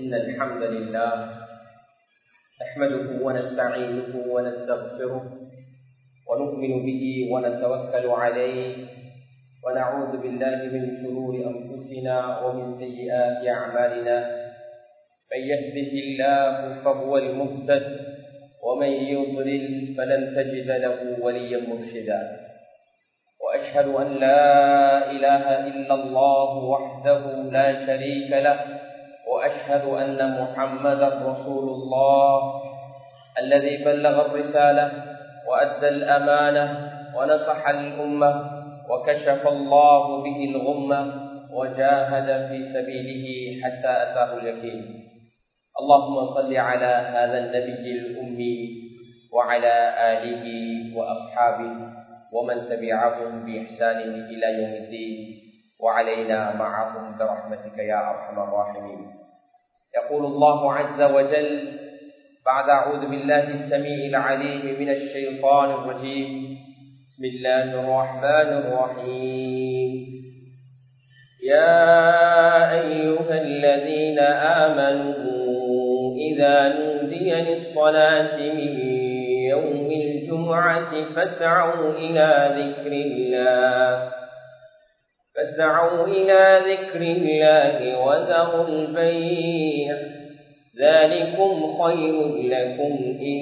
إن الحمد لله نحمده ونستعينه ونستغفره ونؤمن به ونتوكل عليه ونعوذ بالله من شرور أنفسنا ومن سيئات أعمالنا من يهده الله فهو المهتد ومن يضلل فلن تجد له وليا مرشدا وأشهد أن لا إله إلا الله وحده لا شريك له وأشهد أن محمدا رسول الله الذي بلغ الرسالة وأدى الأمانة ونصح الأمة وكشف الله به الغمة وجاهد في سبيله حتى أتاه اليقين اللهم صل على هذا النبي الأمي وعلى آله وأصحابه ومن تبعهم بإحسان إلى يوم الدين وعلينا معهم برحمتك يا أرحم الراحمين يقول الله عز وجل بعد أعوذ بالله السميع العليم من الشيطان الرجيم بسم الله الرحمن الرحيم يا أيها الذين آمنوا إذا نودي للصلاة من يوم الجمعة فاسعوا إلى ذكر الله فاسعوا إلى ذكر الله وذروا البيع ذلكم خير لكم إن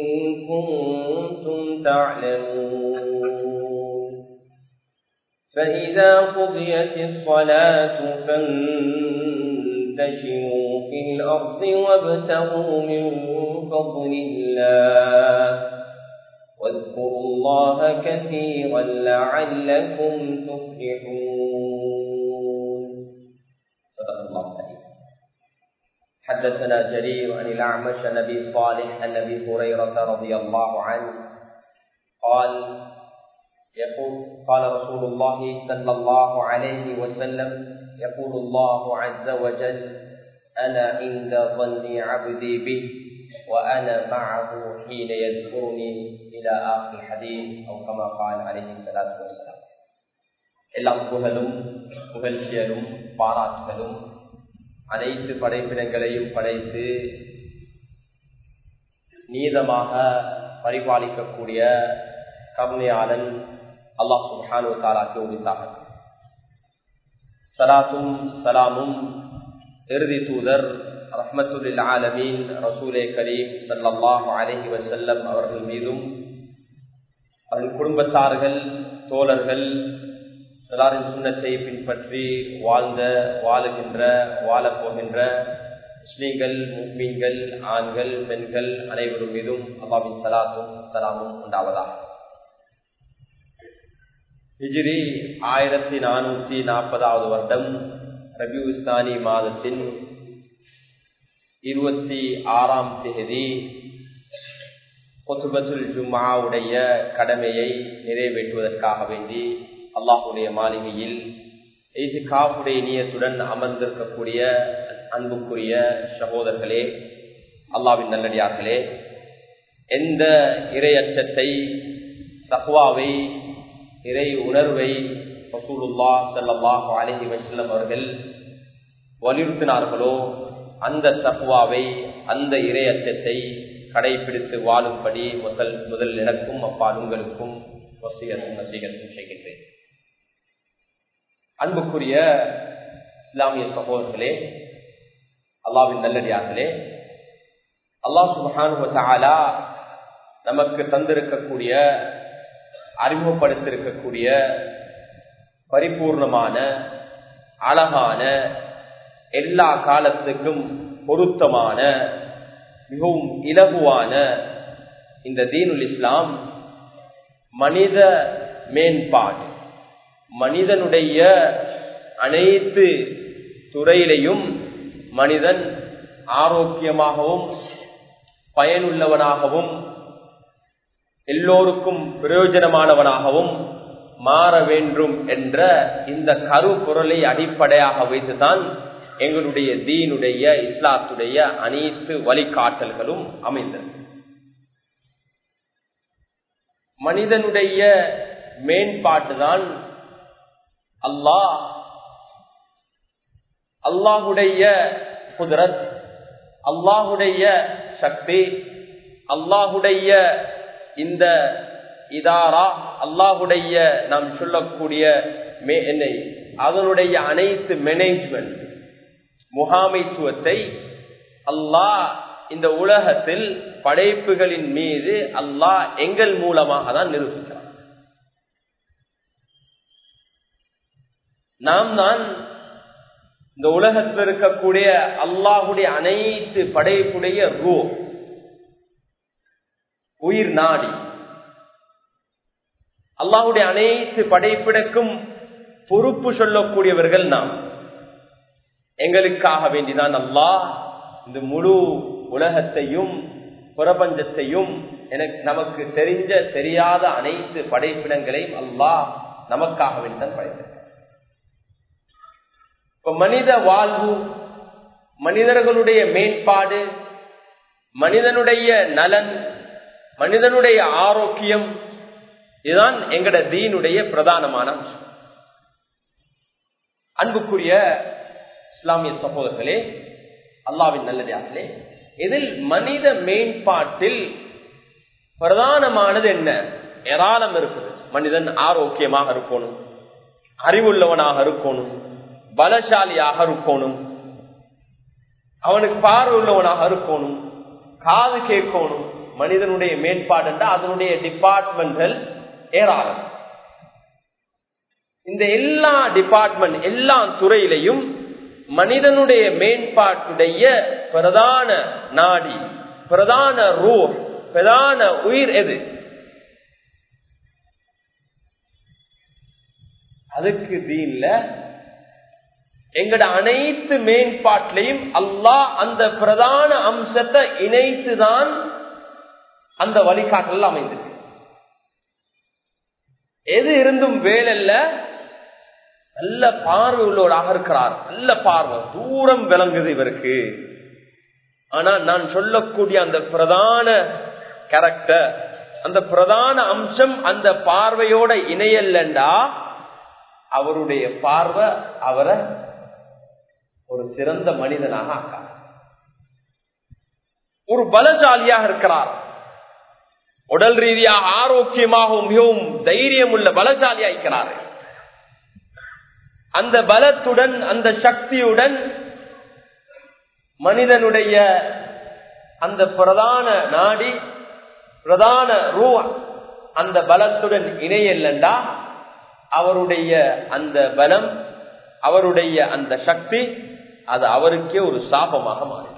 كنتم تعلمون فإذا قضيت الصلاة فانتشروا في الأرض وابتغوا من فضل الله واذكروا الله كثيرا لعلكم تفلحون صدق الله العظيم حدثنا جرير عن الأعمش نبي صالح عن أبي هريرة رضي الله عنه قال يقول قال رسول الله صلى الله عليه وسلم يقول الله عز وجل أنا عند ظن عبدي به وأنا معه حين يذكرني إلى آخر الحديث أو كما قال عليه الصلاة والسلام எல்லாம் புகழும் புகழ்ச்சியலும் பாராட்டுகளும் அனைத்து படைப்பினங்களையும் படைத்து நீதமாக பரிபாலிக்கக்கூடிய கருணையாளன் அல்லாஹ் சுஹானு தாலாக்கு உரித்தாக சலாத்தும் சலாமும் இறுதி தூதர் ரஹ்மத்துல் ஆலமீன் ரசூலே கரீம் சல்லாஹ் அலஹி வசல்லம் அவர்கள் மீதும் அவர்கள் குடும்பத்தார்கள் தோழர்கள் எல்லாரின் சுண்ணத்தை பின்பற்றி வாழ்ந்த வாழுகின்ற வாழப்போகின்ற முஸ்லீம்கள் முக்மீன்கள் ஆண்கள் பெண்கள் அனைவரும் மீதும் அல்லாவின் சலாத்தும் சலாமும் உண்டாவதாக ஹிஜிரி ஆயிரத்தி நானூற்றி நாற்பதாவது வருடம் ரபி உஸ்தானி மாதத்தின் இருபத்தி ஆறாம் தேதி கொத்துபத்துல் ஜுமாவுடைய கடமையை நிறைவேற்றுவதற்காக வேண்டி அல்லாஹுடைய மாளிகையில் காப்புடைய நீயத்துடன் அமர்ந்திருக்கக்கூடிய அன்புக்குரிய சகோதரர்களே அல்லாவின் நல்லடியார்களே எந்த இறையச்சத்தை தகுவாவை இறை உணர்வை ரசூலுல்லா சல்லாஹு அலஹி வசல்லம் அவர்கள் வலியுறுத்தினார்களோ அந்த தக்குவாவை அந்த இறையச்சத்தை கடைபிடித்து வாழும்படி முதல் முதல் எனக்கும் அப்பால் உங்களுக்கும் வசீகத்தும் வசீகத்தும் செய்கின்றேன் அன்புக்குரிய இஸ்லாமிய சகோதரர்களே அல்லாவின் நல்லடியார்களே அல்லாஹ் சுபஹானுவத்தாலா நமக்கு தந்திருக்கக்கூடிய அறிமுகப்படுத்திருக்கக்கூடிய பரிபூர்ணமான அழகான எல்லா காலத்துக்கும் பொருத்தமான மிகவும் இலகுவான இந்த தீனுல் இஸ்லாம் மனித மேம்பாடு மனிதனுடைய அனைத்து துறையிலையும் மனிதன் ஆரோக்கியமாகவும் பயனுள்ளவனாகவும் எல்லோருக்கும் பிரயோஜனமானவனாகவும் மாற வேண்டும் என்ற இந்த கருப்பொருளை அடிப்படையாக வைத்துதான் எங்களுடைய தீனுடைய இஸ்லாத்துடைய அனைத்து வழிகாட்டல்களும் அமைந்தது மனிதனுடைய மேம்பாட்டுதான் அல்லாஹ் அல்லாஹுடைய குதிரத் அல்லாஹுடைய சக்தி அல்லாஹுடைய இந்த இதாரா அல்லாஹுடைய நாம் சொல்லக்கூடிய என்னை அதனுடைய அனைத்து மேனேஜ்மெண்ட் முகாமைத்துவத்தை அல்லாஹ் இந்த உலகத்தில் படைப்புகளின் மீது அல்லாஹ் எங்கள் மூலமாக தான் நிரூபிக்கிறார் நாம் தான் இந்த உலகத்தில் இருக்கக்கூடிய அல்லாஹுடைய அனைத்து படைப்புடைய ரூ உயிர் நாடி அல்லாஹுடைய அனைத்து படைப்பிடக்கும் பொறுப்பு சொல்லக்கூடியவர்கள் நாம் எங்களுக்காக வேண்டிதான் அல்லாஹ் இந்த முழு உலகத்தையும் பிரபஞ்சத்தையும் எனக்கு நமக்கு தெரிஞ்ச தெரியாத அனைத்து படைப்பிடங்களையும் அல்லாஹ் நமக்காக வேண்டிதான் படைத்தார் இப்ப மனித வாழ்வு மனிதர்களுடைய மேம்பாடு மனிதனுடைய நலன் மனிதனுடைய ஆரோக்கியம் இதுதான் எங்கட தீனுடைய பிரதானமான அம்சம் அன்புக்குரிய இஸ்லாமிய சகோதரர்களே அல்லாவின் நல்லதாகலே இதில் மனித மேம்பாட்டில் பிரதானமானது என்ன ஏராளம் இருக்குது மனிதன் ஆரோக்கியமாக இருக்கணும் அறிவுள்ளவனாக இருக்கணும் பலசாலியாக இருக்கணும் அவனுக்கு பார்வை உள்ளவனாக இருக்கணும் காது கேட்கணும் மனிதனுடைய மேம்பாடு அதனுடைய டிபார்ட்மெண்ட்கள் ஏராளம் இந்த எல்லா டிபார்ட்மெண்ட் எல்லா துறையிலையும் மனிதனுடைய மேம்பாட்டுடைய பிரதான நாடி பிரதான ரூ பிரதான உயிர் எது அதுக்கு தீன்ல எங்கட அனைத்து மேம்பாட்டிலையும் அல்லாஹ் அந்த பிரதான அம்சத்தை இணைத்துதான் அந்த வழிகாட்டல் அமைந்திருக்கு எது இருந்தும் வேலல்ல நல்ல பார்வை உள்ளவராக இருக்கிறார் நல்ல பார்வை தூரம் விளங்குது இவருக்கு ஆனா நான் சொல்லக்கூடிய அந்த பிரதான கேரக்டர் அந்த பிரதான அம்சம் அந்த பார்வையோட இணையல்லண்டா அவருடைய பார்வை அவரை ஒரு சிறந்த மனிதனாக ஆக்கார் ஒரு பலசாலியாக இருக்கிறார் உடல் ரீதியாக ஆரோக்கியமாகவும் மிகவும் தைரியம் உள்ள பலசாலியா இருக்கிறார் அந்த பலத்துடன் அந்த சக்தியுடன் மனிதனுடைய அந்த பிரதான நாடி பிரதான ரூ அந்த பலத்துடன் இணையல்லண்டா அவருடைய அந்த பலம் அவருடைய அந்த சக்தி அது அவருக்கே ஒரு சாபமாக மாறும்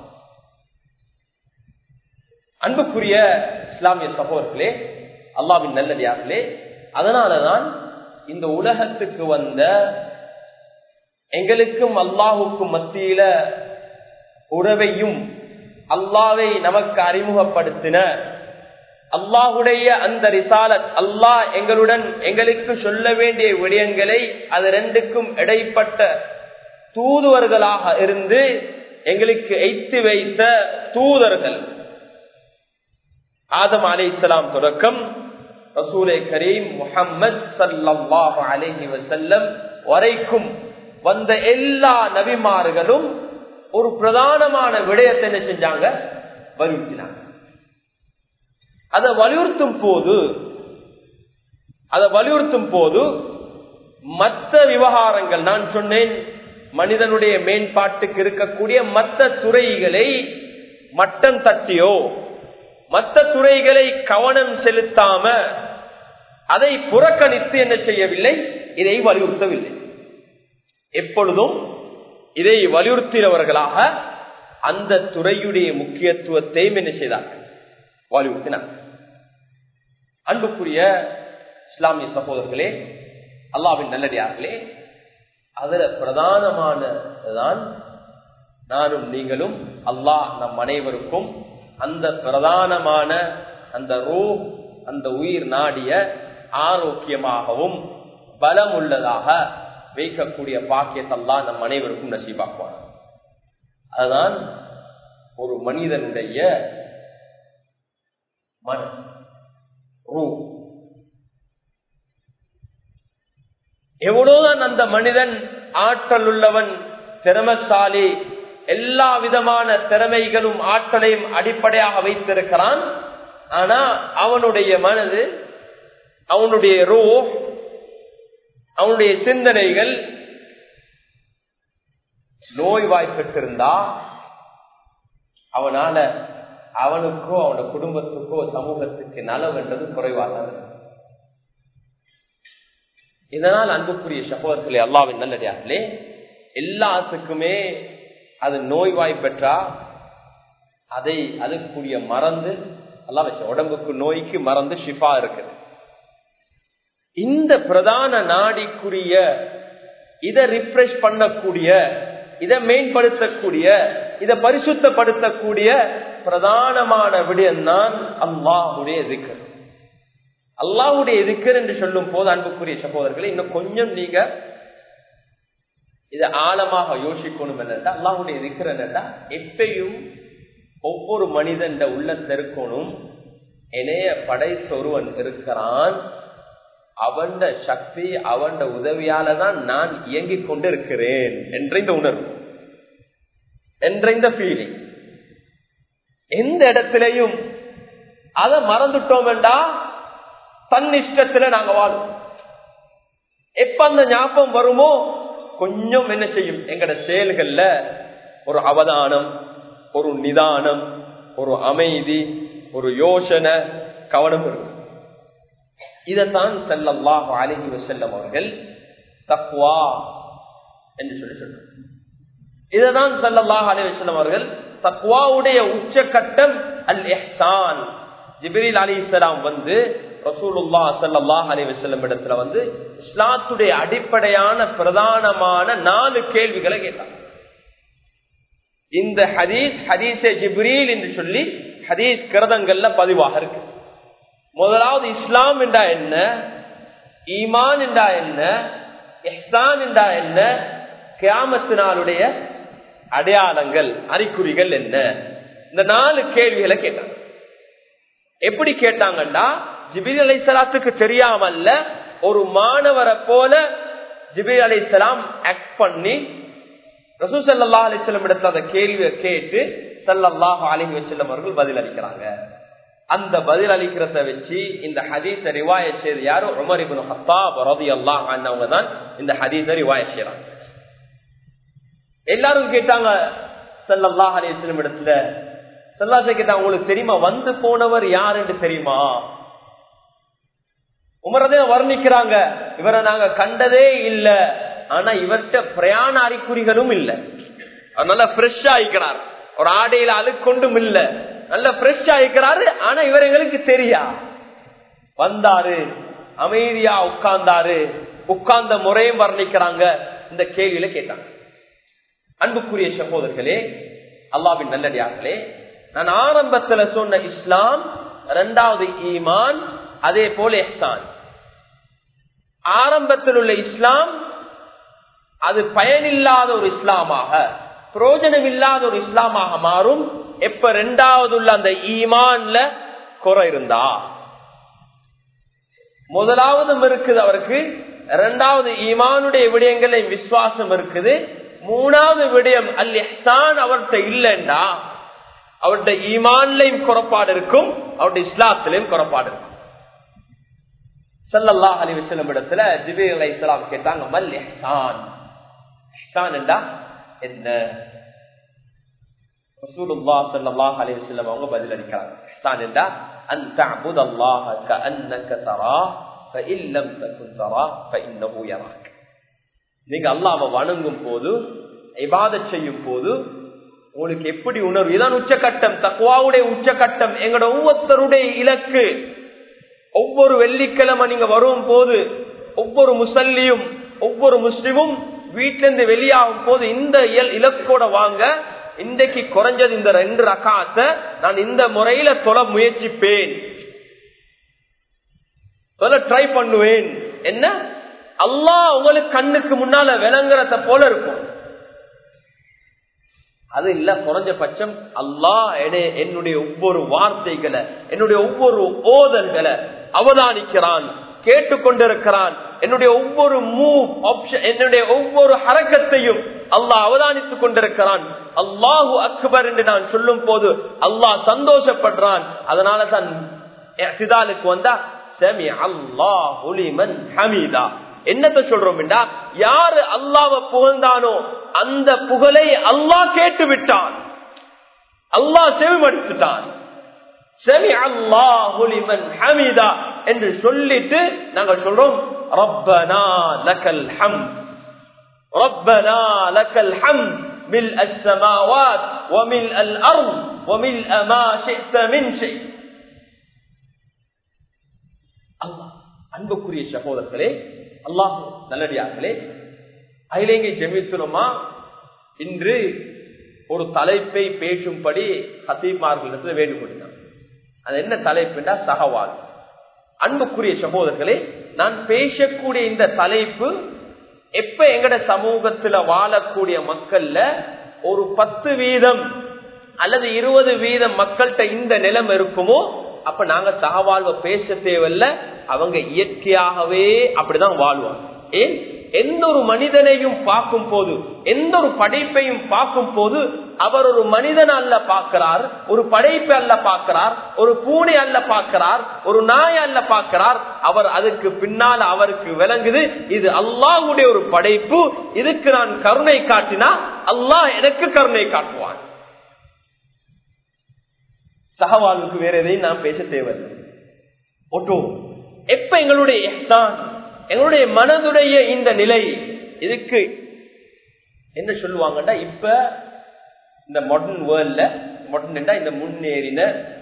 அன்புக்குரிய இஸ்லாமிய சகோதரர்களே அல்லாவின் நல்லடியார்களே அதனாலதான் இந்த உலகத்துக்கு வந்த எங்களுக்கும் அல்லாஹுக்கும் மத்தியில உறவையும் அல்லாவை நமக்கு அறிமுகப்படுத்தின அல்லாஹுடைய அந்த ரிசாலத் அல்லாஹ் எங்களுடன் எங்களுக்கு சொல்ல வேண்டிய விடயங்களை அது ரெண்டுக்கும் இடைப்பட்ட தூதுவர்களாக இருந்து எங்களுக்கு எய்த்து வைத்த தூதர்கள் ஆதம் அலை இஸ்லாம் தொடக்கம் ரசூலை கரீம் முகம்மது சல்லாஹு அலஹி வசல்லம் வரைக்கும் வந்த எல்லா நபிமார்களும் ஒரு பிரதானமான விடயத்தை என்ன செஞ்சாங்க வலியுறுத்தினாங்க அதை வலியுறுத்தும் போது அதை வலியுறுத்தும் போது மற்ற விவகாரங்கள் நான் சொன்னேன் மனிதனுடைய மேம்பாட்டுக்கு இருக்கக்கூடிய மற்ற துறைகளை மட்டம் தட்டியோ மற்ற துறைகளை கவனம் செலுத்தாம அதை புறக்கணித்து என்ன செய்யவில்லை இதை வலியுறுத்தவில்லை எப்பொழுதும் இதை வலியுறுத்தினவர்களாக அந்த துறையுடைய முக்கியத்துவத்தையும் என்ன செய்தார்கள் வலியுறுத்தினார் அன்புக்குரிய இஸ்லாமிய சகோதரர்களே அல்லாவின் நல்லடியார்களே அதுல பிரதானமானதுதான் நானும் நீங்களும் அல்லாஹ் நம் அனைவருக்கும் அந்த பிரதானமான அந்த ரூ அந்த உயிர் நாடிய ஆரோக்கியமாகவும் பலம் உள்ளதாக வைக்கக்கூடிய பாக்கியத்தெல்லாம் நம் அனைவருக்கும் நசீபாக்குவான் அதுதான் ஒரு மனிதனுடைய மன ரூ எவ்வளவுதான் அந்த மனிதன் ஆற்றல் உள்ளவன் திறமசாலி எல்லா விதமான திறமைகளும் ஆற்றலையும் அடிப்படையாக வைத்திருக்கிறான் ஆனா அவனுடைய மனது அவனுடைய ரோ அவனுடைய சிந்தனைகள் நோய் வாய்ப்பட்டிருந்தா அவனால அவனுக்கோ அவனோட குடும்பத்துக்கோ சமூகத்துக்கு நலவென்றது குறைவாக இதனால் அன்புக்குரிய சகோதரர்களே அல்லாவின் நல்லடியார்களே எல்லாத்துக்குமே அது நோய்வாய் பெற்றா அதை அதுக்குரிய மறந்து அல்லா வச்ச உடம்புக்கு நோய்க்கு மறந்து ஷிஃபா இருக்குது இந்த பிரதான நாடிக்குரிய இதை ரிஃப்ரெஷ் பண்ணக்கூடிய இதை மேம்படுத்தக்கூடிய இதை பரிசுத்தப்படுத்தக்கூடிய பிரதானமான விடயம்தான் அல்லாஹுடைய திக்கர் அல்லாஹுடைய திக்கர் என்று சொல்லும் போது அன்புக்குரிய சகோதரர்களை இன்னும் கொஞ்சம் நீங்க இதை ஆழமாக யோசிக்கணும் என்னட்டா அல்லாஹுடைய திக்கர் என்னட்டா எப்பயும் ஒவ்வொரு மனிதன் உள்ளத்தை இருக்கணும் இணைய படைத்த ஒருவன் இருக்கிறான் அவன் சக்தி அவன் உதவியால தான் நான் இயங்கிக் கொண்டு இருக்கிறேன் என்ற இந்த உணர்வு என்ற இந்த ஃபீலிங் எந்த இடத்திலையும் அதை மறந்துட்டோம் வேண்டா தன் இஷ்டத்துல நாங்க வாழும் எப்ப அந்த ஞாபகம் வருமோ கொஞ்சம் என்ன செய்யும் எங்கட செயல்கள்ல ஒரு அவதானம் ஒரு நிதானம் ஒரு அமைதி ஒரு யோசனை கவனம் இருக்கும் இதைத்தான் செல்லல்லாஹ் அழகி செல்லம் அவர்கள் தக்வா என்று சொல்லி சொல்றார் இதைதான் செல்லல்லாஹ் அலி வசல்லம் அவர்கள் தக்வாவுடைய உச்சகட்டம் அல் எஹ்சான் ஜிபிரில் அலி இஸ்லாம் வந்து ரசூலுல்லா சல்லாஹ் அலி வசல்லம் இடத்துல வந்து இஸ்லாத்துடைய அடிப்படையான பிரதானமான நாலு கேள்விகளை கேட்டார் இந்த ஹதீஸ் ஹதீஸே ஜிப்ரீல் என்று சொல்லி ஹதீஸ் கிரதங்கள்ல பதிவாக இருக்கு முதலாவது இஸ்லாம் என்றா என்ன ஈமான் என்றா என்ன எஹ்சான் என்றா என்ன கியாமத்தினாலுடைய அடையாளங்கள் அறிகுறிகள் என்ன இந்த நாலு கேள்விகளை கேட்டாங்க எப்படி கேட்டாங்கன்னா ஜிபிரி அலை சலாத்துக்கு தெரியாமல்ல ஒரு மாணவரை போல ஜிபிரி அலை சலாம் ஆக்ட் பண்ணி ரசூ சல்லா அலிஸ்லம் இடத்துல அந்த கேள்வியை கேட்டு சல்லல்லாஹ் அலி வசல்லம் அவர்கள் பதில் அளிக்கிறாங்க அந்த பதில் அளிக்கிறத வச்சு இந்த ஹதீஸ ரிவாய செய்து யாரும் உமர் இபின் ஹத்தாப் ரதி அல்லாஹ் அவங்க தான் இந்த ஹதீஸ ரிவாய செய்யறாங்க எல்லாரும் கேட்டாங்க சல்லல்லாஹ் அலிஸ்லம் இடத்துல சல்லாசை கேட்டாங்க உங்களுக்கு தெரியுமா வந்து போனவர் யார் என்று தெரியுமா உமரதே வர்ணிக்கிறாங்க இவரை நாங்க கண்டதே இல்ல ஆனா இவர்கிட்ட பிரயாண அறிகுறிகளும் இல்ல நல்லா ஃப்ரெஷ்ஷா ஆயிக்கிறார் ஒரு ஆடையில அழுக்கொண்டும் இல்ல நல்ல ஃப்ரெஷ் ஆயிக்கிறாரு ஆனா இவர் எங்களுக்கு தெரியா வந்தாரு அமைதியா உட்கார்ந்தாரு உட்கார்ந்த முறையும் வர்ணிக்கிறாங்க இந்த கேள்வியில கேட்டாங்க அன்புக்குரிய சகோதரர்களே அல்லாவின் நல்லடியார்களே நான் ஆரம்பத்துல சொன்ன இஸ்லாம் இரண்டாவது ஈமான் அதே போல எஹ்சான் ஆரம்பத்தில் உள்ள இஸ்லாம் அது பயனில்லாத ஒரு இஸ்லாமாக பிரயோஜனம் இல்லாத ஒரு இஸ்லாமாக மாறும் எப்ப ரெண்டாவது உள்ள அந்த ஈமான்ல குறை இருந்தா முதலாவதும் இருக்குது அவருக்கு இரண்டாவது ஈமானுடைய விடயங்களை விசுவாசம் இருக்குது மூணாவது விடயம் அல் எஹ்சான் அவர்கிட்ட இல்லைண்டா அவருடைய ஈமான்லையும் குறைபாடு இருக்கும் அவருடைய இஸ்லாத்திலையும் குறைபாடு இருக்கும் சல்லல்லா அலி வசலம் இடத்துல ஜிபி அலை இஸ்லாம் கேட்டாங்க மல் எஹ்சான் எஹ்சான் என்றா என்ன ரசூலுல்லாஹ் ஸல்லல்லாஹு அலைஹி வஸல்லம் அவங்க பதில் அளிக்கிறாங்க இஹ்சான் என்றா அன் தஅபுத அல்லாஹ கஅன்னக தரா فإن لم تكن تراه فإنه يراك நீங்க அல்லாஹ்வை வணங்கும் போது இபாதத் செய்யும் போது உங்களுக்கு எப்படி உணர்வு இதான் உச்சகட்டம் தக்குவாவுடைய உச்சகட்டம் எங்களோட ஒவ்வொருத்தருடைய இலக்கு ஒவ்வொரு வெள்ளிக்கிழமை நீங்க வரும் போது ஒவ்வொரு முசல்லியும் ஒவ்வொரு முஸ்லிமும் வீட்டில இருந்து வெளியாகும் போது இந்த இலக்கோட வாங்க இன்றைக்கு குறைஞ்சது இந்த ரெண்டு ரகாத்த நான் இந்த முறையில தொலை முயற்சிப்பேன் தொலை ட்ரை பண்ணுவேன் என்ன அல்லாஹ் உங்களுக்கு கண்ணுக்கு முன்னால விளங்குறத போல இருக்கும் அது இல்ல குறைஞ்சபட்சம் அல்லாஹ் என்னுடைய ஒவ்வொரு வார்த்தைகளை என்னுடைய ஒவ்வொரு ஓதல்களை அவதானிக்கிறான் கேட்டுக்கொண்டிருக்கிறான் என்னுடைய ஒவ்வொரு மூவ் ஆப்ஷன் என்னுடைய ஒவ்வொரு ஹரக்கத்தையும் அல்லாஹ் அவதானித்துக் கொண்டிருக்கிறான் அல்லாஹு அக்பர் என்று நான் சொல்லும் போது அல்லாஹ் சந்தோஷப்படுறான் அதனால தான் சிதாலுக்கு வந்தா செமி அல்லாஹ் ஹமீதா என்னத்த சொல்றோம் என்றா யாரு அல்லாவை புகழ்ந்தானோ அந்த புகழை அல்லாஹ் கேட்டு விட்டான் அல்லாஹ் செவிமடுத்துட்டான் செமி அல்லாஹுலிமன் ஹமீதா என்று சொல்லிட்டு நாங்கள் சொல்றோம் ரப்பனா லக்கல் ஹம் ரப்பனா லக்கல் ஹம் ملء السماوات وملء الأرض وملء ما شئت من شيء அல்லாஹ் அன்புக்குரிய சகோதரர்களே அல்லாஹ் நல்லடியார்களே அகிலேங்கை ஜெமித்துலமா இன்று ஒரு தலைப்பை பேசும்படி ஹத்தீமார்களிடத்தில் வேண்டுகொண்டான் அது என்ன தலைப்புண்டா சகவால் அன்புக்குரிய சகோதரர்களே நான் பேசக்கூடிய இந்த தலைப்பு எப்ப எங்கட சமூகத்துல வாழக்கூடிய மக்கள்ல ஒரு பத்து வீதம் அல்லது இருபது வீதம் மக்கள்கிட்ட இந்த நிலம் இருக்குமோ அப்ப நாங்க சகவாழ்வை பேச தேவையில்ல அவங்க இயற்கையாகவே அப்படிதான் வாழ்வாங்க ஏன் எந்த ஒரு மனிதனையும் பார்க்கும் போது எந்த ஒரு படைப்பையும் பார்க்கும் போது அவர் ஒரு மனிதன் அல்ல பார்க்கிறார் ஒரு படைப்பு அல்ல பார்க்கிறார் ஒரு பூனை அல்ல பார்க்கிறார் ஒரு நாய் அல்ல பார்க்கிறார் அவர் அதுக்கு பின்னால் அவருக்கு விளங்குது இது அல்லாஹுடைய ஒரு படைப்பு இதுக்கு நான் கருணை காட்டினா அல்லாஹ் எனக்கு கருணை காட்டுவான் சகவாழ்வுக்கு வேற எதையும் நான் பேச தேவையில்லை ஒட்டோ எப்ப எங்களுடைய எஹ்தான் எங்களுடைய மனதுடைய இந்த நிலை இதுக்கு என்ன சொல்லுவாங்கன்னா இப்ப இந்த மாடர்ன் வேர்ல்ட்ல மாடர்ன் இந்த முன்னேறின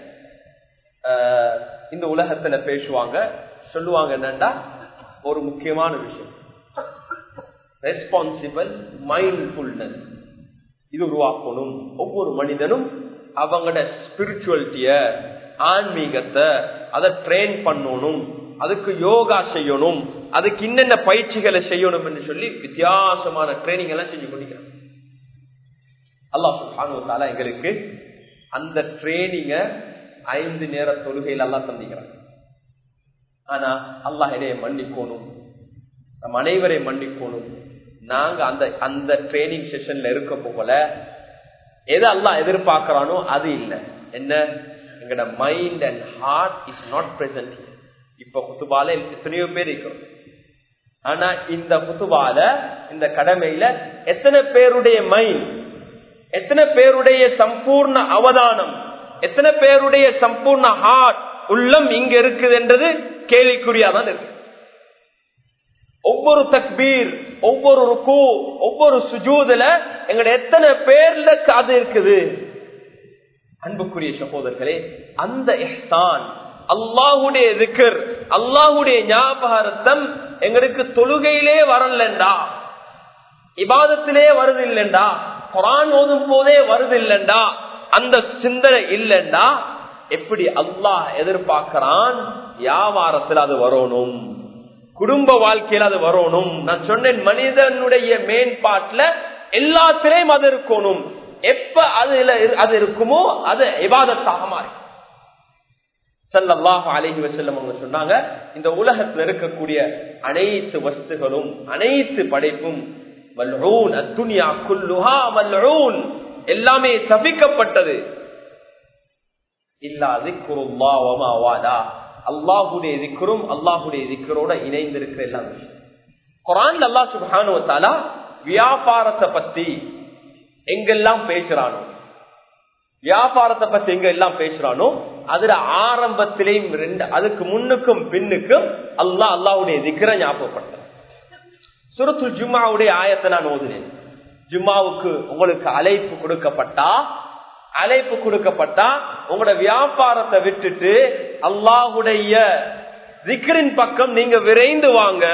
இந்த உலகத்துல பேசுவாங்க சொல்லுவாங்க என்னண்டா ஒரு முக்கியமான விஷயம் ரெஸ்பான்சிபிள் மைண்ட்ஃபுல்னஸ் இது உருவாக்கணும் ஒவ்வொரு மனிதனும் அவங்களோட ஸ்பிரிச்சுவலிட்டிய ஆன்மீகத்தை அதை ட்ரெயின் பண்ணணும் அதுக்கு யோகா செய்யணும் அதுக்கு இன்னென்ன பயிற்சிகளை செய்யணும் என்று சொல்லி வித்தியாசமான ட்ரைனிங் எல்லாம் செஞ்சு கொண்டிருக்கிறாங்க அல்லாஹ் எங்களுக்கு அந்த ட்ரைனிங்க ஐந்து நேர தொழுகையில் எல்லாம் சந்திக்கிறாங்க ஆனா அல்லாஹ் இடையே மன்னிக்கணும் நம் அனைவரை மன்னிக்கணும் நாங்க அந்த அந்த ட்ரைனிங் செஷன்ல இருக்க போகல எது அல்லாஹ் எதிர்பார்க்கிறானோ அது இல்லை என்ன எங்கட mind and heart is not present இப்ப குத்துபால எத்தனையோ பேர் இருக்கிறோம் ஆனா இந்த குத்துபால இந்த கடமையில எத்தனை பேருடைய மைண்ட் எத்தனை பேருடைய சம்பூர்ண அவதானம் எத்தனை பேருடைய சம்பூர்ண ஹார்ட் உள்ளம் இங்க இருக்குது என்றது கேள்விக்குறியாதான் இருக்கு ஒவ்வொரு தக்பீர் ஒவ்வொரு ருக்கு ஒவ்வொரு சுஜூதுல எங்கட எத்தனை பேர்ல அது இருக்குது அன்புக்குரிய சகோதரர்களே அந்த எஹ்தான் அல்லாஹுடைய திக்கர் அல்லாஹுடைய ஞாபகார்த்தம் எங்களுக்கு தொழுகையிலே வரலண்டா இபாதத்திலே வருது இல்லண்டா குரான் ஓதும் போதே வருது இல்லண்டா அந்த சிந்தனை இல்லண்டா எப்படி அல்லாஹ் எதிர்பார்க்கிறான் வியாபாரத்தில் அது வரணும் குடும்ப வாழ்க்கையில் அது வரணும் நான் சொன்னேன் மனிதனுடைய மேம்பாட்டுல எல்லாத்திலையும் அது இருக்கணும் எப்ப அதுல அது இருக்குமோ அது இபாதத்தாக மாறி சல்லாஹ் அலஹி வசல்லம் அவங்க சொன்னாங்க இந்த உலகத்தில் இருக்கக்கூடிய அனைத்து வஸ்துகளும் அனைத்து படைப்பும் வல்ஊன் அத்துனியா குல்லுஹா வல்ஊன் எல்லாமே சபிக்கப்பட்டது இல்லாது குருல்லாவமாவாதா அல்லாஹுடைய திக்கரும் அல்லாஹுடைய திக்கரோட இணைந்திருக்கிற எல்லாம் குரான் அல்லா சுபானுவத்தாலா வியாபாரத்தை பத்தி எங்கெல்லாம் பேசுறானோ வியாபாரத்தை பத்தி எங்க எல்லாம் பேசுறானோ அதுல ஆரம்பத்திலேயும் ரெண்டு அதுக்கு முன்னுக்கும் பின்னுக்கும் அல்லா அல்லாவுடைய திக்கரை ஞாபகப்படுத்த சுரத்து ஜும்மாவுடைய ஆயத்தை நான் ஓதுனேன் ஜும்மாவுக்கு உங்களுக்கு அழைப்பு கொடுக்கப்பட்டா அழைப்பு கொடுக்கப்பட்டா உங்களோட வியாபாரத்தை விட்டுட்டு அல்லாஹுடைய திக்கரின் பக்கம் நீங்க விரைந்து வாங்க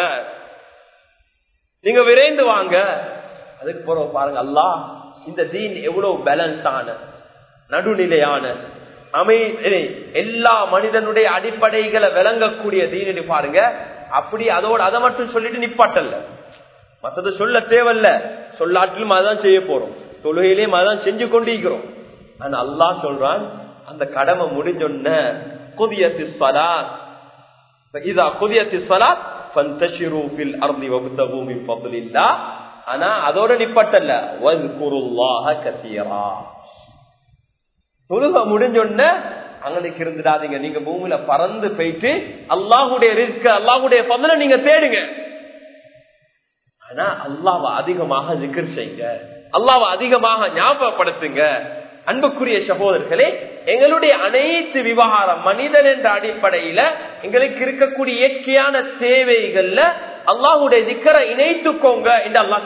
நீங்க விரைந்து வாங்க அதுக்கு போற பாருங்க அல்லாஹ் இந்த தீன் எவ்வளவு பேலன்ஸ் ஆன நடுநிலையான அமை எல்லா மனிதனுடைய அடிப்படைகளை விளங்கக்கூடிய தீனி பாருங்க அப்படி அதோட அதை மட்டும் சொல்லிட்டு நிப்பாட்டல்ல மத்தது சொல்ல தேவையில்ல சொல்லாட்டிலும் அதான் செய்ய போறோம் தொழுகையிலேயும் அதான் செஞ்சு கொண்டிருக்கிறோம் ஆனா அல்லாஹ் சொல்றான் அந்த கடமை முடிஞ்சொன்ன குதியத்து சலாத் இதா குதியத்து சலாத் فانتشروا في الارض وابتغوا من فضل الله ஆனா அதோட நிப்பட்டல்ல வذ்குருல்லாஹ கஸீரா தொழுக முடிஞ்சொன்ன அங்களுக்கு இருந்துடாதீங்க நீங்க பூமியில பறந்து போயிட்டு அல்லாஹுடைய ரிஸ்க அல்லாஹுடைய பதல நீங்க தேடுங்க ஆனா அல்லாவை அதிகமாக ஜிக்கர் செய்யுங்க அல்லாவை அதிகமாக ஞாபகப்படுத்துங்க அன்புக்குரிய சகோதரர்களே எங்களுடைய அனைத்து விவகாரம் மனிதன் என்ற அடிப்படையில எங்களுக்கு இருக்கக்கூடிய இயற்கையான தேவைகள்ல அல்லாஹுடைய திக்கரை இணைத்துக்கோங்க என்று அல்லாஹ்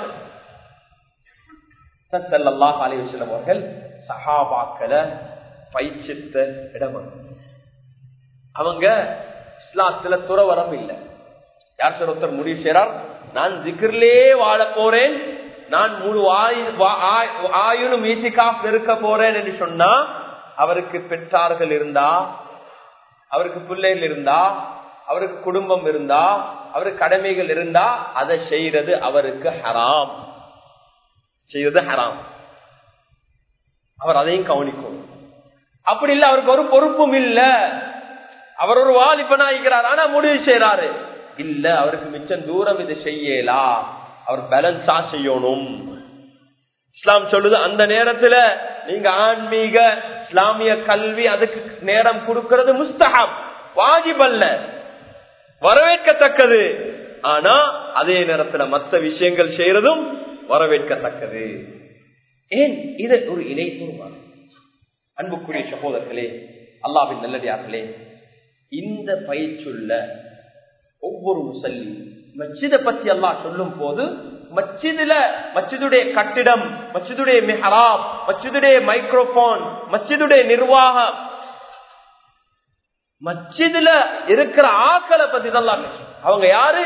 சொல்லாஹ் அலிவசலம் அவர்கள் சஹாபாக்களை பயிற்சித்த இடம் அவங்க இஸ்லாத்துல துறவரம் இல்லை யார் சார் ஒருத்தர் முடிவு செய்யறார் நான் திக்ரிலே வாழ போறேன் நான் முழு ஆயுளும் ஈட்டிகாப் இருக்க போறேன் என்று சொன்னா அவருக்கு பெற்றார்கள் இருந்தா அவருக்கு பிள்ளைகள் இருந்தா அவருக்கு குடும்பம் இருந்தா அவருக்கு கடமைகள் இருந்தா அதை செய்யறது அவருக்கு ஹராம் செய்வது ஹராம் அவர் அதையும் கவனிக்கும் அப்படி இல்ல அவருக்கு ஒரு பொறுப்பும் இல்ல அவர் ஒரு வாலிபனா இருக்கிறார் ஆனா முடிவு செய்யறாரு இல்ல அவருக்கு மிச்சம் தூரம் இது செய்யலா அவர் பேலன்ஸா செய்யணும் இஸ்லாம் சொல்லுது அந்த நேரத்துல நீங்க ஆன்மீக இஸ்லாமிய கல்வி அதுக்கு நேரம் கொடுக்கிறது முஸ்தகம் வாஜிப் அல்ல வரவேற்கத்தக்கது ஆனா அதே நேரத்துல மற்ற விஷயங்கள் செய்யறதும் வரவேற்கத்தக்கது ஏன் இது ஒரு இணைத்துருவாங்க அன்புக்குரிய சகோதரர்களே அல்லாவின் நல்லடியார்களே இந்த பயிற்சியுள்ள ஒவ்வொரு முசல்லி மச்சித பத்தி அல்லாஹ் சொல்லும் போது மச்சிதுல மச்சிதுடைய கட்டிடம் மச்சிதுடைய மெஹராப் மச்சிதுடைய மைக்ரோபோன் மச்சிதுடைய நிர்வாகம் மச்சிதுல இருக்கிற ஆக்களை பத்தி தான் அவங்க யாரு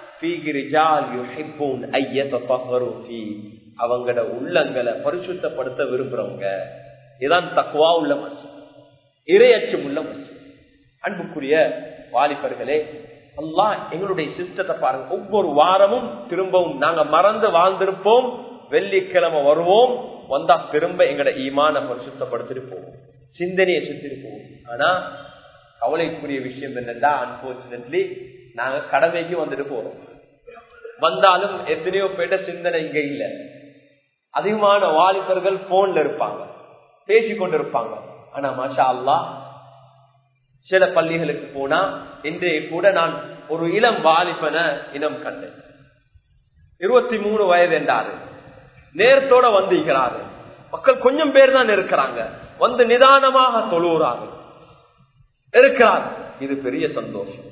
அவங்களோட உள்ளங்களை பரிசுத்தப்படுத்த விரும்புறவங்க இதான் தக்குவா உள்ள மசி இரையச்சம் உள்ள மசி அன்புக்குரிய வாலிபர்களே அல்லா எங்களுடைய சிஸ்டத்தை பாருங்க ஒவ்வொரு வாரமும் திரும்பவும் நாங்க மறந்து வாழ்ந்திருப்போம் வெள்ளிக்கிழமை வருவோம் வந்தா திரும்ப எங்கட ஈமான பரிசுத்தப்படுத்திட்டு போவோம் சிந்தனையை சுத்திட்டு போவோம் ஆனா கவலைக்குரிய விஷயம் என்னன்னா அன்போர்ச்சுனேட்லி நாங்க கடமைக்கு வந்துட்டு போறோம் வந்தாலும் எத்தனையோ பேட்ட சிந்தனை இங்க இல்ல அதிகமான வாலிபர்கள் போன்ல இருப்பாங்க பேசிக்கொண்டு இருப்பாங்க ஆனா மாஷா அல்லா சில பள்ளிகளுக்கு போனா இன்றைய கூட நான் ஒரு இளம் வாலிபன இனம் கண்டேன் இருபத்தி மூணு வயது என்றாரு நேரத்தோட வந்திருக்கிறாரு மக்கள் கொஞ்சம் பேர் தான் இருக்கிறாங்க வந்து நிதானமாக தொழுகிறார்கள் இருக்கிறார் இது பெரிய சந்தோஷம்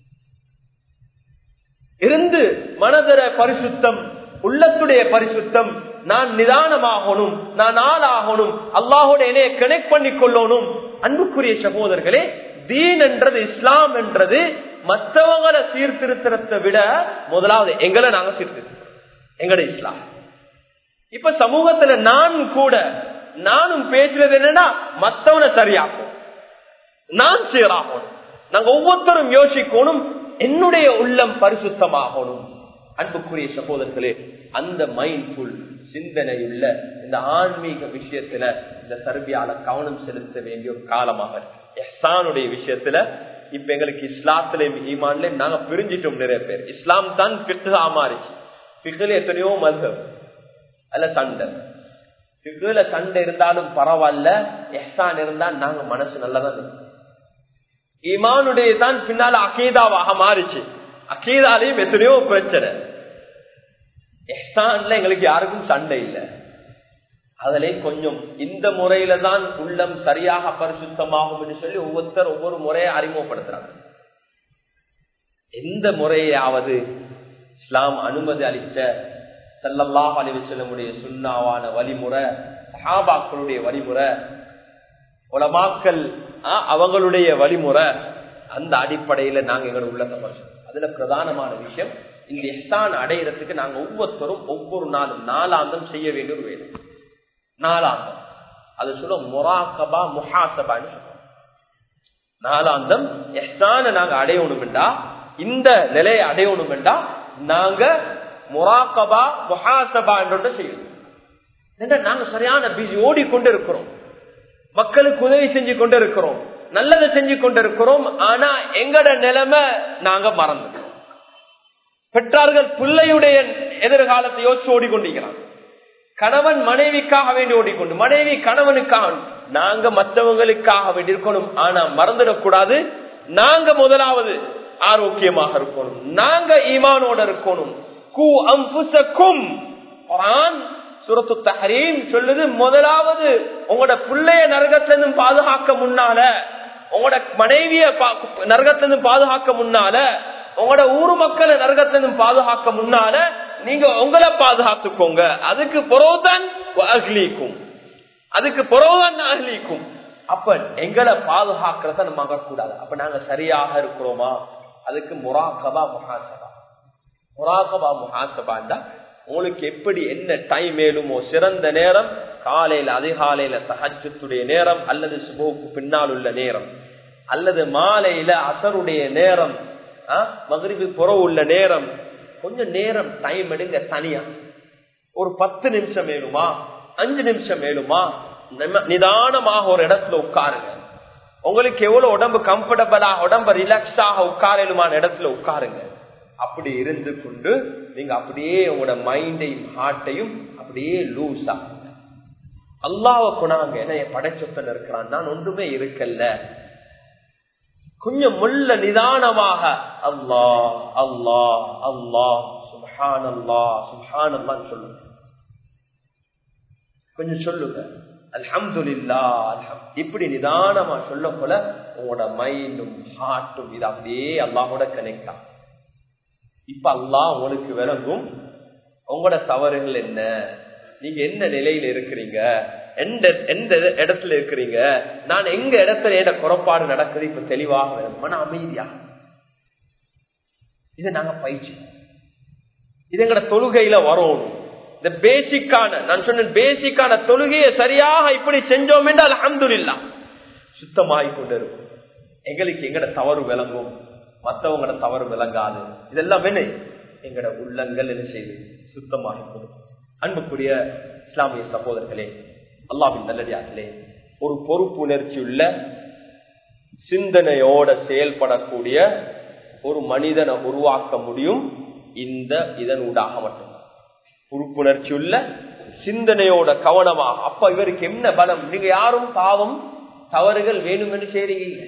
இருந்து மனதர பரிசுத்தம் உள்ளத்துடைய பரிசுத்தம் நான் நிதானமாகணும் நான் ஆளாகணும் அல்லாஹோட என்னைய கனெக்ட் பண்ணி கொள்ளணும் அன்புக்குரிய சகோதரர்களே தீன் என்றது இஸ்லாம் என்றது மற்றவங்களை சீர்திருத்தத்தை விட முதலாவது எங்களை நாங்க சீர்திருத்தோம் எங்கட இஸ்லாம் இப்ப சமூகத்துல நான் கூட நானும் பேசுறது என்னன்னா மத்தவனை சரியாக்கும் நான் சீராகணும் நாங்க ஒவ்வொருத்தரும் யோசிக்கணும் என்னுடைய உள்ளம் பரிசுத்தமாகணும் அன்புக்குரிய சகோதரர்களே அந்த மைண்ட்ஃபுல் சிந்தனையுள்ள இந்த ஆன்மீக விஷயத்துல இந்த சர்பியால கவனம் செலுத்த வேண்டிய ஒரு காலமாக எஹ்சானுடைய விஷயத்துல இப்ப எங்களுக்கு இஸ்லாத்திலையும் ஈமான்லயும் நாங்க பிரிஞ்சிட்டோம் நிறைய பேர் இஸ்லாம் தான் பிக்குதா மாறிச்சு பிக்குல எத்தனையோ மதுகம் அல்ல சண்டை பிக்குல சண்டை இருந்தாலும் பரவாயில்ல எஹ்சான் இருந்தா நாங்க மனசு நல்லதான் இருக்கும் ஈமானுடைய தான் பின்னால அகீதாவாக மாறிச்சு அகீதாலையும் எத்தனையோ பிரச்சனை எஹ்சான்ல எங்களுக்கு யாருக்கும் சண்டை இல்லை அதுல கொஞ்சம் இந்த முறையில தான் உள்ளம் சரியாக பரிசுத்தமாகும் என்று சொல்லி ஒவ்வொருத்தர் ஒவ்வொரு முறையை அறிமுகப்படுத்துறாங்க எந்த முறையாவது இஸ்லாம் அனுமதி அளித்த சல்லல்லாஹ் அலிவசல்லமுடைய சுண்ணாவான வழிமுறை சஹாபாக்களுடைய வழிமுறை உலமாக்கள் அவங்களுடைய வழிமுறை அந்த அடிப்படையில நாங்க எங்களோட உள்ளத்தை பரிசு அதுல பிரதானமான விஷயம் இந்த எஹ்சான் அடையிறதுக்கு நாங்க ஒவ்வொருத்தரும் ஒவ்வொரு நாளும் நாலாந்தம் செய்ய வேண்டிய ஒரு வேலை நாலாந்தம் அது சொல்ல மொராக்கபா முஹாசபான்னு சொல்லுவோம் நாலாந்தம் எஹ்சான நாங்க அடையணும்டா இந்த நிலையை அடையணும்டா நாங்க முராக்கபா முஹாசபா என்று செய்யணும் நாங்க சரியான பிஸி ஓடிக்கொண்டு இருக்கிறோம் மக்களுக்கு உதவி செஞ்சு கொண்டு இருக்கிறோம் நல்லதை செஞ்சு கொண்டு இருக்கிறோம் ஆனா எங்கட நிலைமை நாங்க மறந்துட்டோம் பெற்றார்கள் பிள்ளையுடைய எதிர்காலத்தை யோசிச்சு ஓடிக்கொண்டிருக்கிறான் கணவன் மனைவிக்காக வேண்டி ஓடிக்கொண்டு மனைவி கணவனுக்காக நாங்க மற்றவங்களுக்காக வேண்டி இருக்கணும் ஆனா மறந்துடக்கூடாது நாங்க முதலாவது ஆரோக்கியமாக இருக்கணும் நாங்க ஈமானோட இருக்கணும் கு அம்புசக்கும் சுரத்து தஹரீம் சொல்லுது முதலாவது உங்களோட பிள்ளைய நரகத்திலிருந்து பாதுகாக்க முன்னால உங்களோட மனைவிய நரகத்திலிருந்து பாதுகாக்க முன்னால உங்களோட ஊர் மக்களை நரகத்திலிருந்து பாதுகாக்க முன்னால நீங்க உங்களை பாதுகாத்துக்கோங்க அதுக்கு புறவுதான் அகலிக்கும் அதுக்கு புறவுதான் அகலிக்கும் அப்ப எங்களை பாதுகாக்கிறத நம்ம ஆகக்கூடாது அப்ப நாங்க சரியாக இருக்கிறோமா அதுக்கு முராக்கபா முகாசபா முராக்கபா முகாசபாண்டா உங்களுக்கு எப்படி என்ன டைம் வேணுமோ சிறந்த நேரம் காலையில அதிகாலையில தகச்சத்துடைய நேரம் அல்லது சுபோக்கு பின்னால் உள்ள நேரம் அல்லது மாலையில அசருடைய நேரம் மகிழ்வு புற உள்ள நேரம் கொஞ்சம் நேரம் டைம் எடுங்க தனியா ஒரு பத்து நிமிஷம் வேணுமா அஞ்சு நிமிஷம் வேணுமா நிதானமாக ஒரு இடத்துல உட்காருங்க உங்களுக்கு எவ்வளவு உடம்பு கம்ஃபர்டபுளா உடம்பு ரிலாக்ஸாக உட்காரலுமான இடத்துல உட்காருங்க அப்படி இருந்து கொண்டு நீங்க அப்படியே உங்களோட மைண்டையும் ஹார்ட்டையும் அப்படியே லூஸ் ஆகுங்க அல்லாவ குணாங்க என்ன படைச்சொத்தன் இருக்கிறான் நான் ஒன்றுமே இருக்கல்ல கொஞ்சம் முள்ள நிதானமாக அல்லா அல்லா அல்லா சுஹான் அல்லா சுஹான் அல்லான்னு சொல்லுங்க கொஞ்சம் சொல்லுங்க அல்ஹம்துல்லா அல்ஹம் இப்படி நிதானமா சொல்ல போல உங்களோட மைண்டும் ஹார்ட்டும் இது அப்படியே அல்லாஹோட கனெக்ட் ஆகும் இப்ப அல்லா உங்களுக்கு விளங்கும் உங்களோட தவறுகள் என்ன நீங்க என்ன நிலையில இருக்கிறீங்க எந்த எந்த இடத்துல இருக்கிறீங்க நான் எங்க இடத்துல என்ன குறைபாடு நடக்குது இப்ப தெளிவாக மன அமைதியா இதை நாங்க பயிற்சி இது எங்கட தொழுகையில வரணும் இந்த பேசிக்கான நான் சொன்ன பேசிக்கான தொழுகையை சரியாக இப்படி செஞ்சோம் என்றால் அஹமதுல்லா சுத்தமாகி கொண்டு இருக்கும் எங்களுக்கு எங்கட தவறு விளங்கும் மற்றவங்களோட தவறு விளங்காது இதெல்லாம் என்ன எங்கட உள்ளங்கள் என்ன செய்து சுத்தமாகி கொடுக்கும் அன்புக்குரிய இஸ்லாமிய சகோதரர்களே அல்லாவின் நல்லடியார்களே ஒரு பொறுப்புணர்ச்சி உள்ள சிந்தனையோட செயல்படக்கூடிய ஒரு மனிதனை உருவாக்க முடியும் இந்த இதன் ஊடாக மட்டும் பொறுப்புணர்ச்சி உள்ள சிந்தனையோட கவனமாக அப்ப இவருக்கு என்ன பலம் நீங்க யாரும் பாவம் தவறுகள் வேணும் என்று செய்றீங்க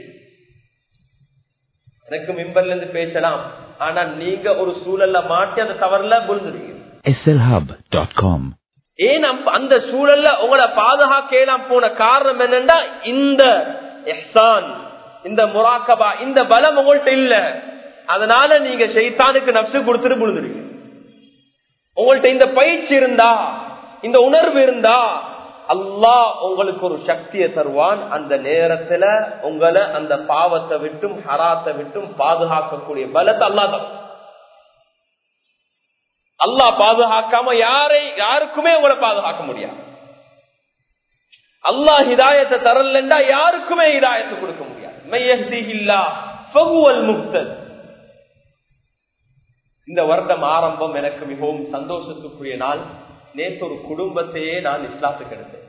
எனக்கு மிம்பர்ல இருந்து பேசலாம் ஆனா நீங்க ஒரு சூழல்ல மாட்டி அந்த தவறுல விழுந்துருவீங்க slhub.com ஏன் அந்த சூழல்ல உங்களை பாதுகாக்கலாம் போன காரணம் என்னன்னா இந்த எஹ்சான் இந்த முராக்கபா இந்த பலம் உங்கள்ட்ட இல்ல அதனால நீங்க செய்தானுக்கு நப்சு கொடுத்துட்டு விழுந்துருவீங்க உங்கள்ட்ட இந்த பயிற்சி இருந்தா இந்த உணர்வு இருந்தா அல்லாஹ் உங்களுக்கு ஒரு சக்தியை தருவான் அந்த நேரத்துல உங்களை அந்த பாவத்தை விட்டும் ஹராத்தை விட்டும் பாதுகாக்கக்கூடிய பலத்தை அல்லா தரும் அல்லாஹ் பாதுகாக்காம யாரை யாருக்குமே உங்களை பாதுகாக்க முடியாது அல்லாஹ் ஹிதாயத்தை தரலண்டா யாருக்குமே ஹிதாயத்தை கொடுக்க முடியாது முக்தன் இந்த வருடம் ஆரம்பம் எனக்கு மிகவும் சந்தோஷத்துக்குரிய நாள் நேற்று ஒரு குடும்பத்தையே நான் இஸ்லாத்துக்கு எடுத்தேன்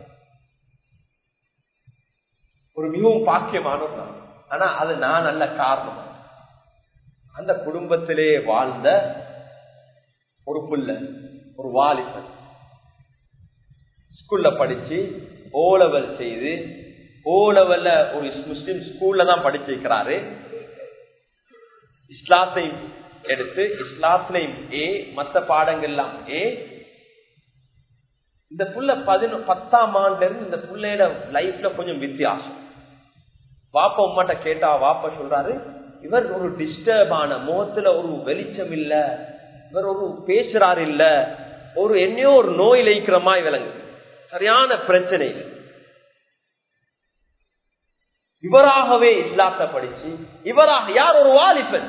ஒரு மிகவும் பாக்கியமான ஒரு நாள் ஆனா அது நான் அல்ல காரணம் அந்த குடும்பத்திலே வாழ்ந்த ஒரு புள்ள ஒரு வாலிபன் ஸ்கூல்ல படிச்சு ஓ லெவல் செய்து ஓ லெவல்ல ஒரு முஸ்லிம் ஸ்கூல்ல தான் படிச்சிருக்கிறாரு இஸ்லாத்தையும் எடுத்து இஸ்லாத்திலையும் ஏ மத்த பாடங்கள்லாம் ஏ இந்த புள்ள பதினொ பத்தாம் ஆண்டுல இருந்து இந்த புள்ளையோட லைஃப்ல கொஞ்சம் வித்தியாசம் வாப்பா உமாட்ட கேட்டா வாப்பா சொல்றாரு இவர் ஒரு டிஸ்டர்ப் ஆன முகத்துல ஒரு வெளிச்சம் இல்ல இவர் ஒரு பேசுறாரு இல்ல ஒரு என்னையோ ஒரு நோய் லைக்கிற மாதிரி விளங்கு சரியான பிரச்சனை இவராகவே இஸ்லாத்தை படிச்சு இவராக யார் ஒரு வாலிபன்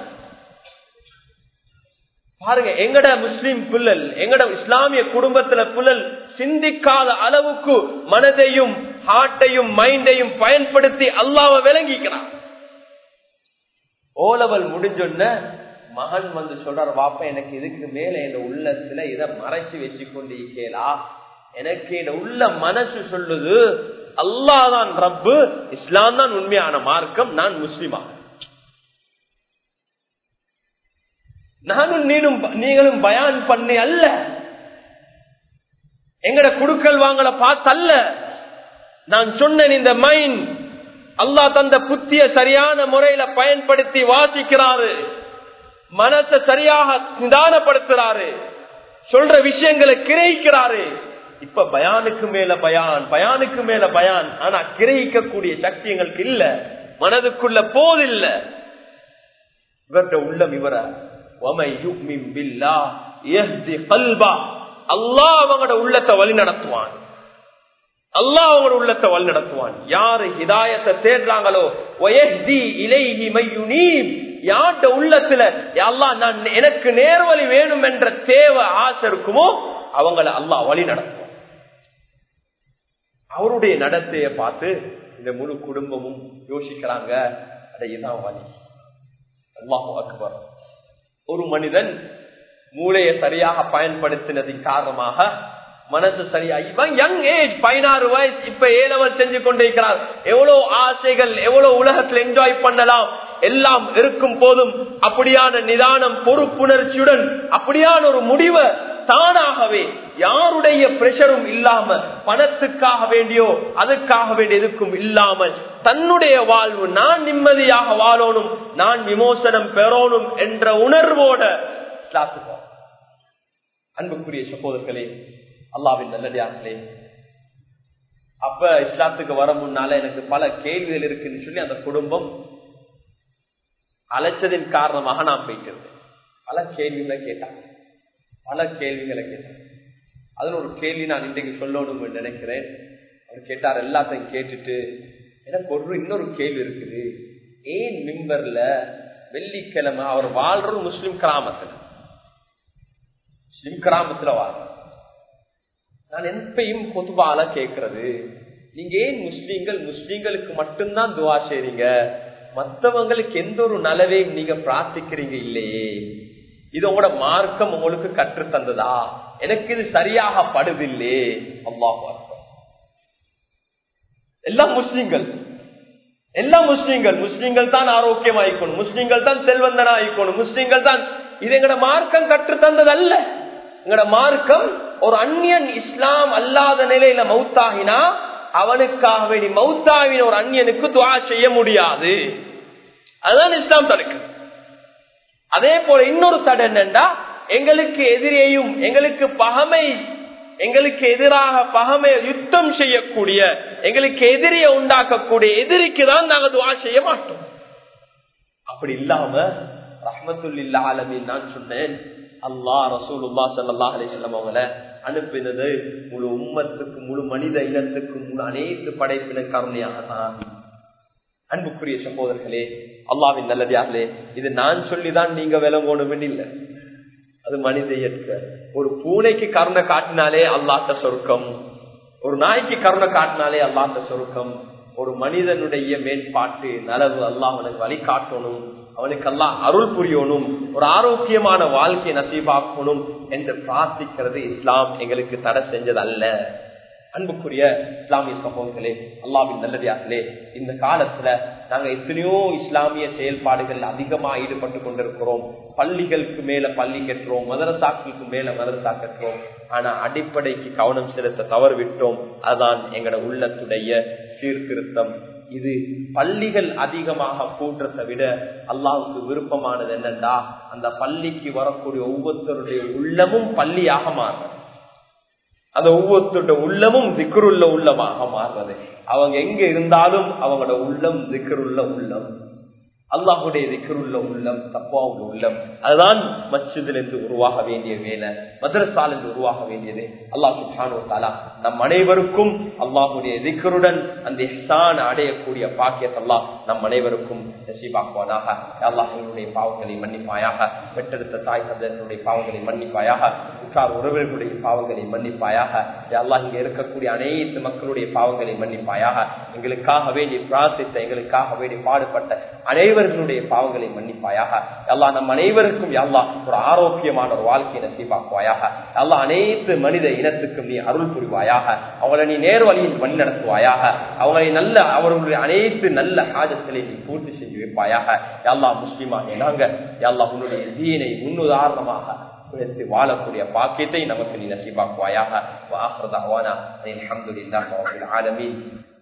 பாருங்க எங்கட முஸ்லிம் புள்ளல் எங்கட இஸ்லாமிய குடும்பத்துல புள்ளல் சிந்திக்காத அளவுக்கு மனதையும் ஹார்ட்டையும் மைண்டையும் பயன்படுத்தி அல்லாவ விளங்கிக்கிறான் ஓலவல் முடிஞ்சொன்ன மகன் வந்து சொல்றார் வாப்பா எனக்கு இதுக்கு மேல என் உள்ளத்துல இதை மறைச்சு வச்சு கொண்டு இருக்கேலா எனக்கு என் உள்ள மனசு சொல்லுது அல்லாதான் ரப்பு இஸ்லாம் தான் உண்மையான மார்க்கம் நான் முஸ்லிமா நானும் நீனும் நீங்களும் பயான் பண்ணி அல்ல எங்கட குடுக்கல் வாங்கல பார்த்தல்ல நான் சொன்னேன் இந்த மைண்ட் அல்லாஹ் தந்த புத்திய சரியான முறையில பயன்படுத்தி வாசிக்கிறாரு மனச சரியாக நிதானப்படுத்துறாரு சொல்ற விஷயங்களை கிரகிக்கிறாரு இப்ப பயானுக்கு மேல பயான் பயானுக்கு மேல பயான் ஆனா கிரகிக்கக்கூடிய சக்தி எங்களுக்கு இல்ல மனதுக்குள்ள போதில்ல இவர்கிட்ட உள்ளம் இவர அல்லாஹ் அவங்களோட உள்ளத்தை வழி நடத்துவான் அல்லாஹ் அவங்களோட உள்ளத்தை வழி நடத்துவான் யாரு ஹிதாயத்தை தேடுறாங்களோ இலைஹி மையுனீப் யார்ட உள்ளத்துல அல்லாஹ் நான் எனக்கு நேர்வழி வேணும் என்ற தேவை ஆசை இருக்குமோ அவங்கள அல்லாஹ் வழி நடத்துவான் அவருடைய நடத்தைய பார்த்து இந்த முழு குடும்பமும் யோசிக்கிறாங்க அதைதான் வழி அல்லாஹு அக்பர் ஒரு மனிதன் மூளையை சரியாக பயன்படுத்தினதின் காரணமாக மனசு சரியா இவன் யங் ஏஜ் பதினாறு வயசு இப்ப ஏலவல் செஞ்சு கொண்டிருக்கிறார் எவ்வளவு ஆசைகள் எவ்வளவு உலகத்தில் என்ஜாய் பண்ணலாம் எல்லாம் இருக்கும் போதும் அப்படியான நிதானம் பொறுப்புணர்ச்சியுடன் அப்படியான ஒரு முடிவை தானாகவே யாருடைய பிரஷரும் இல்லாம பணத்துக்காக வேண்டியோ அதுக்காக வேண்டிய எதுக்கும் இல்லாமல் தன்னுடைய வாழ்வு நான் நிம்மதியாக வாழணும் நான் விமோசனம் பெறணும் என்ற உணர்வோட அன்புக்குரிய சகோதரர்களே அல்லாவின் நல்லடியார்களே அப்ப இஸ்லாத்துக்கு வர முன்னால எனக்கு பல கேள்விகள் இருக்குன்னு சொல்லி அந்த குடும்பம் அழைச்சதின் காரணமாக நான் போயிட்டு இருந்தேன் பல கேள்விகளை கேட்டாங்க பல கேள்விகளை கேட்டாங்க அதுல ஒரு கேள்வி நான் இன்றைக்கு சொல்லணும்னு நினைக்கிறேன் அவர் கேட்டார் எல்லாத்தையும் கேட்டுட்டு எனக்கு ஒரு இன்னொரு கேள்வி இருக்குது ஏன் மிம்பர்ல வெள்ளிக்கிழமை அவர் வாழ்ற முஸ்லிம் கிராமத்துல முஸ்லிம் கிராமத்துல வாழ்ற நான் எப்பயும் பொதுவால கேட்கறது நீங்க ஏன் முஸ்லீம்கள் முஸ்லீம்களுக்கு மட்டும்தான் துவா செய்றீங்க மற்றவங்களுக்கு எந்த ஒரு நலவையும் நீங்க பிரார்த்திக்கிறீங்க இல்லையே இது உங்களோட மார்க்கம் உங்களுக்கு கற்று தந்ததா எனக்கு இது சரியாக படுதில்லே அல்லாஹ் எல்லாம் முஸ்லீம்கள் எல்லாம் முஸ்லீம்கள் முஸ்லீம்கள் தான் ஆரோக்கியம் ஆயிக்கணும் முஸ்லீம்கள் தான் செல்வந்தனா ஆயிக்கணும் முஸ்லீம்கள் தான் இது எங்கட மார்க்கம் கற்று தந்தது அல்ல எங்கட மார்க்கம் ஒரு அந்நியன் இஸ்லாம் அல்லாத நிலையில மௌத்தாகினா அவனுக்காக வேண்டி மௌத்தாவின் ஒரு அந்நியனுக்கு துவா செய்ய முடியாது அதுதான் இஸ்லாம் தடுக்கு அதே போல இன்னொரு தடை என்னண்டா எங்களுக்கு எதிரேயும் எங்களுக்கு பகமை எங்களுக்கு எதிராக பகமை யுத்தம் செய்யக்கூடிய எங்களுக்கு எதிரியை உண்டாக்கக்கூடிய எதிரிக்கு தான் நாங்க துவா செய்ய மாட்டோம் அப்படி இல்லாம ரஹமத்துல்லா ஆலமின் நான் சொன்னேன் அல்லா ரசூலுல்லா சல்லா அலிசல்லம் அவங்கள அனுப்பினது முழு உம்மத்துக்கு முழு மனித இனத்துக்கு முழு அனைத்து படைப்பின கருணையாக தான் அன்புக்குரிய சகோதரர்களே அல்லாவின் நல்லதார்களே இது நான் சொல்லிதான் நீங்க விளங்கணும் இல்லை அது மனித இயற்கை ஒரு பூனைக்கு கருணை காட்டினாலே அல்லாத்த சொருக்கம் ஒரு நாய்க்கு கருணை காட்டினாலே அல்லாத்த சொருக்கம் ஒரு மனிதனுடைய மேற்பாட்டு நலவு அல்லாஹ் அவனுக்கு வழி காட்டணும் அவனுக்கு எல்லாம் அருள் புரியணும் ஒரு ஆரோக்கியமான வாழ்க்கையை நசீபாக்கணும் என்று பிரார்த்திக்கிறது இஸ்லாம் எங்களுக்கு தடை செஞ்சது அல்ல அன்புக்குரிய இஸ்லாமிய சகோதரர்களே அல்லாவின் நல்லதார்களே இந்த காலத்துல நாங்க எத்தனையோ இஸ்லாமிய செயல்பாடுகள் அதிகமா ஈடுபட்டு கொண்டிருக்கிறோம் பள்ளிகளுக்கு மேல பள்ளி கட்டுறோம் மதரசாக்களுக்கு மேல மதரசா கட்டுறோம் ஆனா அடிப்படைக்கு கவனம் செலுத்த தவறு விட்டோம் அதுதான் எங்கட உள்ளத்துடைய சீர்திருத்தம் இது பள்ளிகள் அதிகமாக கூட்டுறதை விட அல்லாவுக்கு விருப்பமானது என்னண்டா அந்த பள்ளிக்கு வரக்கூடிய ஒவ்வொருத்தருடைய உள்ளமும் பள்ளியாக மாறும் அந்த ஒவ்வொருத்தருடைய உள்ளமும் திக்கருள்ள உள்ளமாக மாறுறது அவங்க எங்க இருந்தாலும் அவங்களோட உள்ளம் திக்கருள்ள உள்ளம் அல்லாஹுடைய திக்கருள்ள உள்ளம் தப்பாவுள்ள உள்ளம் அதுதான் மச்சிதில் இருந்து உருவாக வேண்டிய வேலை மதரசால் இருந்து உருவாக வேண்டியது அல்லாஹ் சுபானு தாலா நம் அனைவருக்கும் அல்லாஹுடைய திக்கருடன் அந்த இஹ்சான் அடையக்கூடிய பாக்கியத்தை அல்லாஹ் நம் அனைவருக்கும் நசீபாக்குவானாக அல்லாஹ் எங்களுடைய பாவங்களை மன்னிப்பாயாக பெற்றெடுத்த தாய் தந்தனுடைய பாவங்களை மன்னிப்பாயாக உற்றார் உறவினர்களுடைய பாவங்களை மன்னிப்பாயாக அல்லாஹ் இங்க இருக்கக்கூடிய அனைத்து மக்களுடைய பாவங்களை மன்னிப்பாயாக எங்களுக்காக வேண்டி பிரார்த்தித்த எங்களுக்காக வேண்டி பாடுபட்ட அனைவரும் அனைவர்களுடைய பாவங்களை மன்னிப்பாயாக எல்லா நம் அனைவருக்கும் எல்லா ஒரு ஆரோக்கியமான ஒரு வாழ்க்கையை நசீபாக்குவாயாக எல்லா அனைத்து மனித இனத்துக்கும் நீ அருள் புரிவாயாக அவங்களை நீ நேர் வழியில் வழி நடத்துவாயாக அவங்களை நல்ல அவர்களுடைய அனைத்து நல்ல ஆஜத்தை நீ பூர்த்தி செஞ்சு வைப்பாயாக எல்லா முஸ்லிமாக நாங்க எல்லா உன்னுடைய தீனை முன்னுதாரணமாக எடுத்து வாழக்கூடிய பாக்கியத்தை நமக்கு நீ நசீபாக்குவாயாக வாஹ்ரதாவானா அல்ஹம்துலில்லாஹி ரப்பில் ஆலமீன்